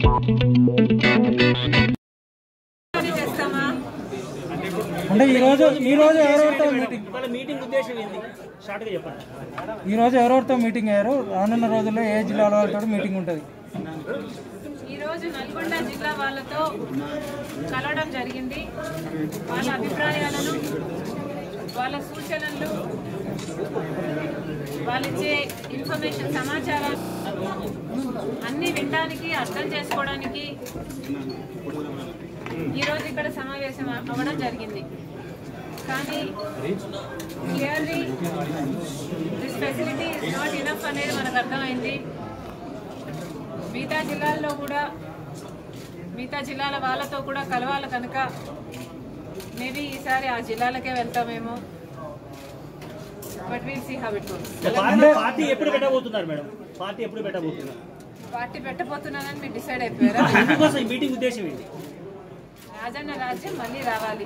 చేస్తామా అంటే ఈ రోజు ఈ రోజు ఎవరెవరితో మీటింగ్ వాళ్ళ మీటింగ్ ఉద్దేశం ఏంది షార్ట్గా చెప్పండి ఈ రోజు ఎవరెవరితో మీటింగ్ అయ్యారు రానున్న రోజుల్లో ఏ జిల్లాల వాళ్ళతో మీటింగ్ ఉంటుంది ఈరోజు నల్గొండ జిల్లా వాళ్ళతో కలవడం జరిగింది వాళ్ళ అభిప్రాయాలను వాళ్ళ సూచనలు వాళ్ళిచ్చే ఇన్ఫర్మేషన్ సమాచారం అన్ని వినడానికి అర్థం చేసుకోవడానికి ఈరోజు ఇక్కడ సమావేశం అవ్వడం జరిగింది కానీ clearly this facility is not enough అనేది మనకు అర్థమైంది మిగతా జిల్లాల్లో కూడా మిగతా జిల్లాల వాళ్ళతో కూడా కలవాలి కనుక మేబీ ఈసారి ఆ జిల్లాలకే వెళ్తామేమో but we'll see how it goes party party ఎప్పుడు పెట్టబోతున్నారు మేడం పార్టీ ఎప్పుడు పెట్టబోతున్నారు పార్టీ పెట్టబోతున్నానని మీరు డిసైడ్ అయిపోయారా ఎందుకోసం ఈ మీటింగ్ ఉద్దేశం ఏంటి రాజన్న రాజ్యం మళ్ళీ రావాలి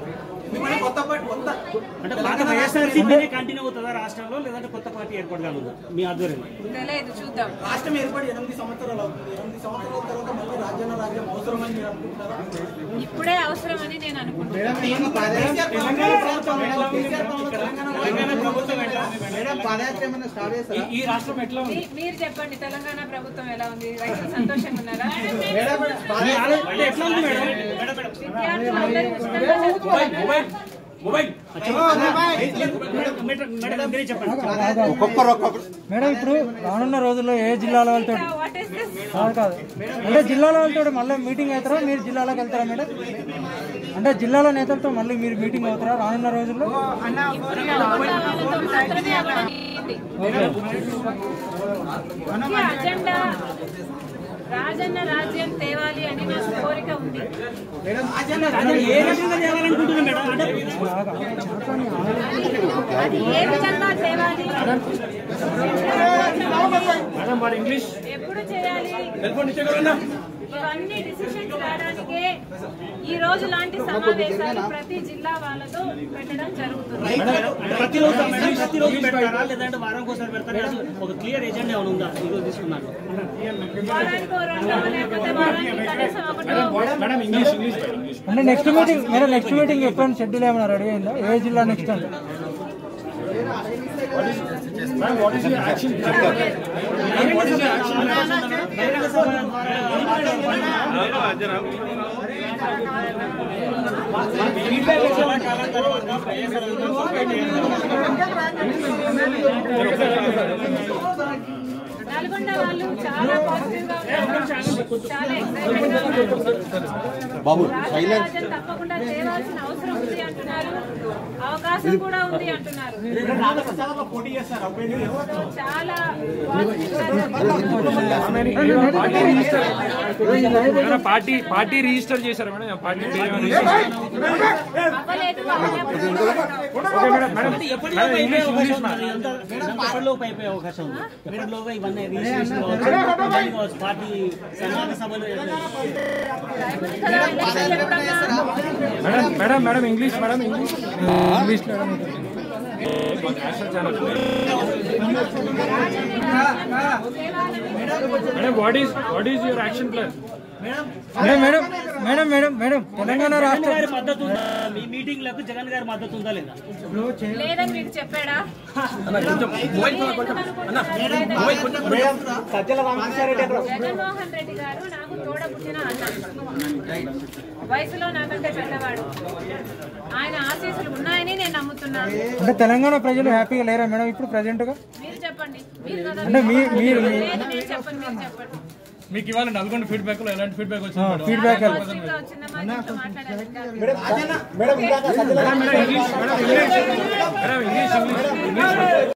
అంటే పాత వైఎస్ఆర్సీపీనే కంటిన్యూ అవుతుందా రాష్ట్రంలో లేదంటే కొత్త పార్టీ ఏర్పాటు కానుందా మీ ఆధ్వర్యంలో తెలియదు చూద్దాం రాష్ట్రం ఏర్పడి ఎనిమిది సంవత్సరాలు అవుతుంది ఎనిమిది సంవత్సరాల తర్వాత మళ్ళీ రాజ్యాంగ రాజ్యం అవసరమని మీరు అనుకుంటున్నారా ఇప్పుడే అవసరమని నేను అనుకుంటున్నాను కేసీఆర్ ప్రభుత్వం కేసీఆర్ ప్రభుత్వం తెలంగాణ ప్రభుత్వం ఈ రాష్ట్రం ఎట్లా మీ- మీరు చెప్పండి తెలంగాణ ప్రభుత్వం ఎలా ఉంది రైతులు సంతోషంగా ఉన్నారా మీ ఆలోచన ఎట్లా ఉంది మేడం విద్యార్థులందరూ ఉచితంగా చదువుకోవాలి. మేడం మేడం మీరే చెప్పండి మేడం ఇప్పుడు రానున్న రోజుల్లో ఏ జిల్లాల వాళ్ళతో What is this? కాదు కాదు అంటే జిల్లాల వాళ్ళతో మళ్ళీ మీటింగ్ అవుతారా మీరు జిల్లాలోకి వెళ్తారా మేడం అంటే జిల్లాల నేతలతో మళ్ళీ మీరు మీటింగ్ అవుతారా రానున్న రోజుల్లో ఇప్పుడు నల్గొండ వాళ్ళతో మాత్రమే అవ్వడం జరిగింది. ముఖ్య అజెండా రాజన్న రాజ్యం తేవాలి అని నాకు కోరిక ఉంది అదే ఏ రకంగా చేయాలనుకుంటున్నారు మేడం అంటే అది ఏ విధంగా తేవాలి ఎప్పుడు చేయాలి ఇవన్నీ డిసిషన్స్ రావడానికే ఈ రోజు లాంటి సమావేశాలు ప్రతి జిల్లా వాళ్ళతో పెట్టడం జరుగుతుంది ప్రతిరోజు మేడం ప్రతిరోజు పెడతారా లేదంటే వారానికి ఒకసారి పెడతారా లేదా ఒక క్లియర్ ఎజెండా ఏమైనా ఉందా ఈరోజు తీసుకున్నాను వారానికో రెండో లేకపోతే వారానికి కనీసం ఒకటో అంటే next meeting madam next meeting ఎప్పుడు షెడ్యూల్ ఏమైనా రెడీ అయిందా ఏ జిల్లా నెక్స్ట్ అంటే బహిరంగ సభ ద్వారా నల్గొండ వాళ్ళు చాలా పాజిటివ్ గా ఉన్నారు చాలా ఎక్సైటెడ్ గా ఉన్నారు బాబు తప్పకుండా తేవాల్సిన అవసరం ఉంది అంటున్నారు అవకాశం కూడా ఉంది అంటున్నారు చాలా ఏమైనా పార్టీ పార్టీ రిజిస్టర్ చేశారా మేడం పార్టీ పేరు ఏమైనా రిజిస్టర్ అవ్వలేదు అవ్వలేదు. అంటే ఎప్పటిలోపు అయిపోయే అవకాశం ఉంది ఎంత ఎప్పటిలోపు అయిపోయే అవకాశం ఉంది ఎప్పటిలోగా ఇవన్నీ రిజిస్ట్రేషన్ కావచ్చు ఇవన్నీ కావచ్చు పార్టీ సన్నాహక సభలు ఎలక్షన్ ఎప్పుడన్నా madam madam madam English madam English English madam madam what is what is your action plan madam madam madam madam madam Telangana Jagan రాష్ట్ర గారి మద్దతు ఉందా మీ మీటింగ్లకు జగన్ గారి మద్దతు ఉందా లేదా లేదని మీకు చెప్పాడా జగన్మోహన్ రెడ్డి గారు నాకు తోడబుట్టిన అన్న వయసులో నాకంటే పెద్దవాడు ఆయన ఆశీస్సులు ఉన్నాయని నేను నమ్ముతున్నాను అంటే తెలంగాణ ప్రజలు హ్యాపీగా లేరా మేడం ఇప్పుడు ప్రజెంట్ గా మీరు చెప్పండి మీరు కదా అంటే మీ- మీరు మీ- లేదు, నేను చెప్పండి మీరు చెప్పండి మీకు ఇవాళ నల్గొండ ఫీడ్బ్యాక్ లో ఎలాంటి ఫీడ్బ్యాక్ వచ్చింది మేడం ఫీడ్బ్యాక్ పాజిటివ్ గా వచ్చిందమ్మా మీతో మాట్లాడాలి madam English madam English madam English English